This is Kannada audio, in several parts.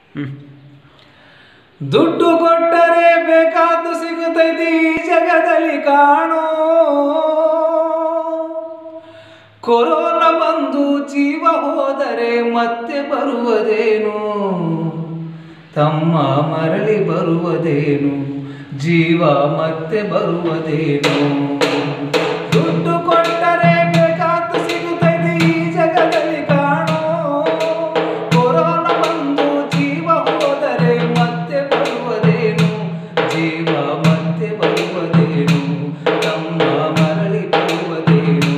ದುಡ್ಡು ಕೊಟ್ಟರೆ ಬೇಕಾದ್ದು ಸಿಗುತ್ತೈತಿ ಈ ಜಗದಲ್ಲಿ ಕಾಣೋ ಕೊರೋನಾ ಬಂದು ಜೀವ ಹೋದರೆ ಮತ್ತೆ ಬರುವುದೇನು ತಮ್ಮ ಮರಳಿ ಬರುವುದೇನು ಜೀವ ಮತ್ತೆ ಬರುವುದೇನು ದುಡ್ಡು ಕೊಟ್ಟರೆ ಬೇಕಾದ್ದು ಸಿಗುತ್ತೈತಿ ಈ ಜಗದಲ್ಲಿ ಕಾಣೋ ಕೊರೋನಾ ಬಂದು ಜೀವ ಹೋದರೆ ಮತ್ತೆ ಬರುವುದೇನು ಜೀವ ಮತ್ತೆ ಬರುವುದೇನು ತಮ್ಮ ಮರಳಿ ಬರುವುದೇನು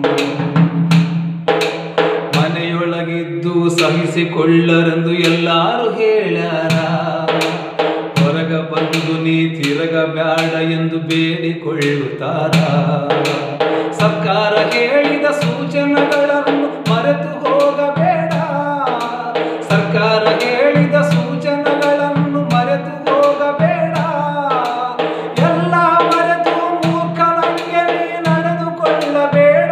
ಮನೆಯೊಳಗಿದ್ದು ಸಹಿಸಿಕೊಳ್ಳರೆಂದು ಎಲ್ಲಾರು ಹೇಳ್ಯಾರ ಹೊರಗ ಬಂದು ನೀ ತಿರಗ ಬ್ಯಾಡ ಎಂದು ಬೇಡಿಕೊಳ್ಳುತ್ತಾರ ಸರ್ಕಾರ ಹೇಳಿದ ಸೂಚನೆಗಳನ್ನು ಮರೆತು ಹೋಗಬೇಡ ಸರ್ಕಾರ ಹೇಳಿದ ಸೂಚನೆಗಳನ್ನು ಮರೆತು ಹೋಗಬೇಡ ಎಲ್ಲ ಮರೆತು ಮೂರ್ಖನಂಗೆ ನೀ ನಡೆದುಕೊಳ್ಳಬೇಡ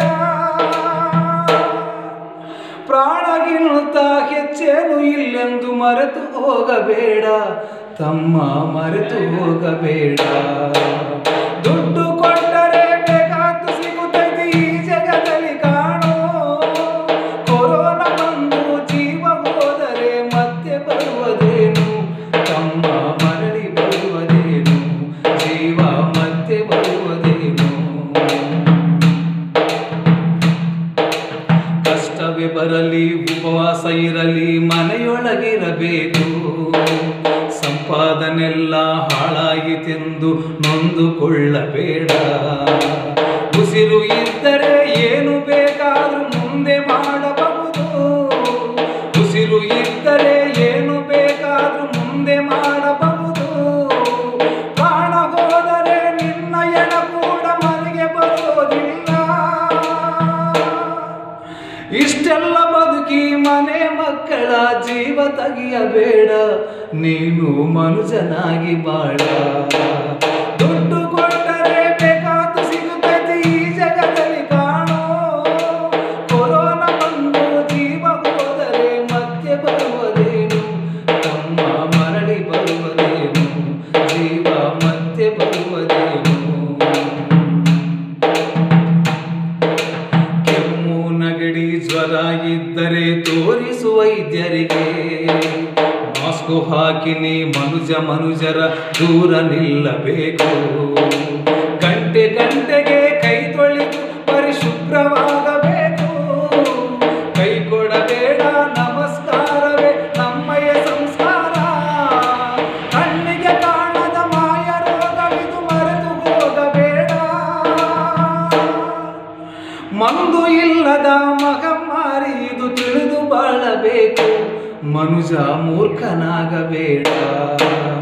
ಪ್ರಾಣಗಿಂತ ಹೆಚ್ಚೇನು ಇಲ್ಲೆಂದು ಮರೆತು ಹೋಗಬೇಡ ತಮ್ಮ ಮರೆತು ಹೋಗಬೇಡ ದುಡ್ಡು ಕೊಟ್ಟರೆ ಬೇಕಾದ್ದು ಸಿಗುತ್ತೈತಿ ಈ ಜಗದಲ್ಲಿ ಕಾಣೋ ಕೊರೋನಾ ಬಂದು ಜೀವ ಹೋದರೆ ಮತ್ತೆ ಬರುವುದೇನು ತಮ್ಮ ಮರಳಿ ಬರುವುದೇನು ಜೀವ ಮತ್ತೆ ಬರುವುದೇನು ಕಷ್ಟವೇ ಬರಲಿ ಉಪವಾಸ ಇರಲಿ ಮನೆಯೊಳಗಿರಬೇಕು ಸಂಪಾದನೆಲ್ಲ ಹಾಳಾಯಿತೆಂದು ನೊಂದುಕೊಳ್ಳಬೇಡ ಉಸಿರು ಇದ್ದರೆ ಏನು ಬೇಕಾದ್ರೂ ಮುಂದೆ ಮಾಡಬಹುದು ಉಸಿರು ಇದ್ದರೆ ಏನು ಬೇಕಾದ್ರೂ ಮುಂದೆ ಮಾಡಬಹುದು ಪ್ರಾಣ ಹೋದರೆ ನಿನ್ನ ಎಣ ಕೂಡ ಮನೆಗೆ ಬರೋದಿಲ್ಲ ಇಷ್ಟೆಲ್ಲ ಬದುಕಿ ಮನೆ ಮಕ್ಕಳ ಜೀವ ತೆಗಿಯಬೇಡ ನೀನು ಮನುಜನಾಗಿ ಬಾಳ ದುಡ್ಡು ಕೊಟ್ಟರೆ ಬೇಕಾದ್ದು ಸಿಗುತ್ತೈತಿ ಈ ಜಗದಲ್ಲಿ ಕಾಣೋ ಕೊರೋನಾ ಬಂದು ಜೀವ ಹೋದರೆ ಮತ್ತೆ ಬರುವುದೇನು ತಮ್ಮ ಮರಳಿ ಬರುವುದೇನು ಜೀವ ಮತ್ತೆ ಬರುವುದೇನು ಕೆಮ್ಮು ನಗಡಿ ಜ್ವರ ಇದ್ದರೆ ತೋರಿಸು ವೈದ್ಯರಿಗೆ ಮಾಸ್ಕು ಹಾಕಿನಿ ಮನುಜ ಮನುಜರ ದೂರ ನಿಲ್ಲಬೇಕು ಗಂಟೆ ಗಂಟೆಗೆ ಕೈ ತೊಳೆದು ಪರಿಶುಭ್ರವಾಗಬೇಕು ಕೈ ಕೊಡಬೇಡ ನಮಸ್ಕಾರವೇ ನಮ್ಮಯ ಸಂಸ್ಕಾರ ಕಣ್ಣಿಗೆ ಕಾಣದ ಮಾಯ ರೋಗವಿದು ಮರೆತು ಹೋಗಬೇಡ ಮಂದು ಇಲ್ಲದ ಮಗಮಾರಿ ಇದು ತಿಳಿದು ಬಾಳಬೇಕು ಮನುಜ ಮೂರ್ಖನಾಗಬೇಡ